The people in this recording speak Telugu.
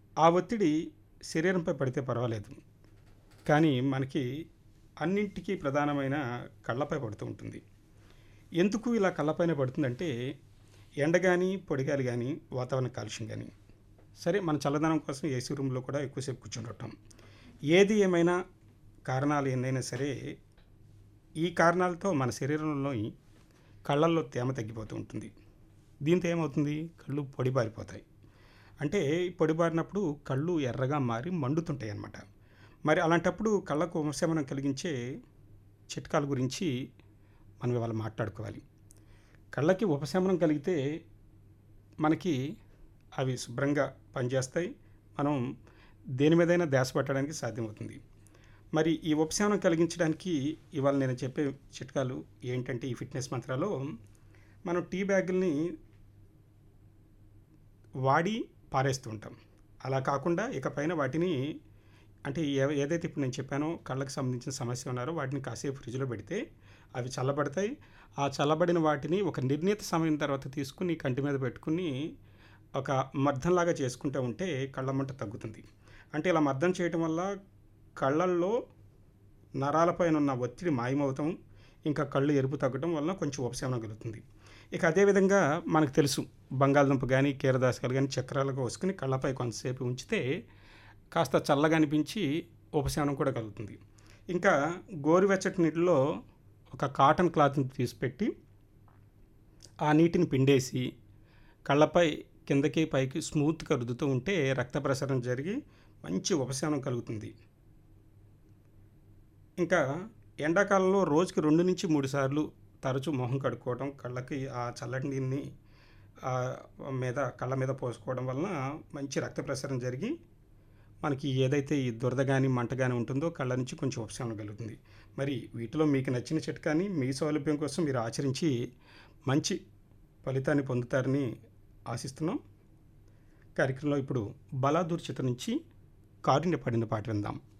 ఆ ఒత్తిడి శరీరంపై పడితే పర్వాలేదు కానీ మనకి అన్నింటికీ ప్రధానమైన కళ్ళపై పడుతూ ఉంటుంది ఎందుకు ఇలా కళ్ళపైన పడుతుందంటే ఎండ కానీ పొడిగాలి కానీ వాతావరణ కాలుష్యం కానీ సరే మన చల్లదనం కోసం ఏసీ రూమ్లో కూడా ఎక్కువసేపు కూర్చుండటం ఏది ఏమైనా కారణాలు ఎన్నైనా సరే ఈ కారణాలతో మన శరీరంలో కళ్ళల్లో తేమ తగ్గిపోతూ ఉంటుంది దీంతో ఏమవుతుంది కళ్ళు పొడిబారిపోతాయి అంటే పొడిబారినప్పుడు కళ్ళు ఎర్రగా మారి మండుతుంటాయి అన్నమాట మరి అలాంటప్పుడు కళ్ళకు ఉపశమనం కలిగించే చిట్కాల గురించి మనం ఇవాళ మాట్లాడుకోవాలి కళ్ళకి ఉపశమనం కలిగితే మనకి అవి శుభ్రంగా పనిచేస్తాయి మనం దేని మీదైనా ధ్యాస పెట్టడానికి సాధ్యమవుతుంది మరి ఈ ఉపశమనం కలిగించడానికి ఇవాళ నేను చెప్పే చిట్కాలు ఏంటంటే ఈ ఫిట్నెస్ మంత్రాలో మనం టీ బ్యాగుల్ని వాడి పారేస్తూ ఉంటాం అలా కాకుండా ఇకపైన వాటిని అంటే ఏ- ఏదైతే ఇప్పుడు నేను చెప్పానో కళ్ళకి సంబంధించిన సమస్య ఉన్నారో వాటిని కాసేపు ఫ్రిడ్జ్లో పెడితే అవి చల్లబడతాయి ఆ చల్లబడిన వాటిని ఒక నిర్ణీత సమయం తర్వాత తీసుకుని కంటి మీద పెట్టుకుని ఒక మర్దంలాగా చేసుకుంటూ ఉంటే కళ్ళ మంట తగ్గుతుంది అంటే ఇలా మర్దం చేయటం వల్ల కళ్ళల్లో నరాలపైన ఉన్న ఒత్తిడి మాయమవుతాం ఇంకా కళ్ళు ఎరుపు తగ్గడం వలన కొంచెం ఉపశమనం కలుగుతుంది ఇక అదేవిధంగా మనకు తెలుసు బంగాళదుంప కానీ కీరదాసకాలు కానీ చక్రాలుగా వేసుకుని కళ్ళపై కొంతసేపు ఉంచితే కాస్త చల్లగా అనిపించి ఉపశమనం కూడా కలుగుతుంది ఇంకా గోరువెచ్చటి నీటిలో ఒక కాటన్ క్లాత్ని తీసిపెట్టి ఆ నీటిని పిండేసి కళ్ళపై కిందకి పైకి స్మూత్గా రుద్దుతూ ఉంటే రక్త ప్రసరణ జరిగి మంచి ఉపశమనం కలుగుతుంది ఇంకా ఎండాకాలంలో రోజుకి రెండు నుంచి మూడు సార్లు తరచూ మొహం కడుక్కోవడం కళ్ళకి ఆ చల్లటి నీళ్ళని ఆ మీద కళ్ళ మీద పోసుకోవడం వలన మంచి రక్త ప్రసరణ జరిగి మనకి ఏదైతే ఈ దురద కానీ మంట కానీ ఉంటుందో కళ్ళ నుంచి కొంచెం ఉపశమనం కలుగుతుంది మరి వీటిలో మీకు నచ్చిన చిట్కాని మీ సౌలభ్యం కోసం మీరు ఆచరించి మంచి ఫలితాన్ని పొందుతారని ఆశిస్తున్నాం కార్యక్రమంలో ఇప్పుడు బలాదూర్ చిత్రం నుంచి కారుణ్య పడిన పాట విందాం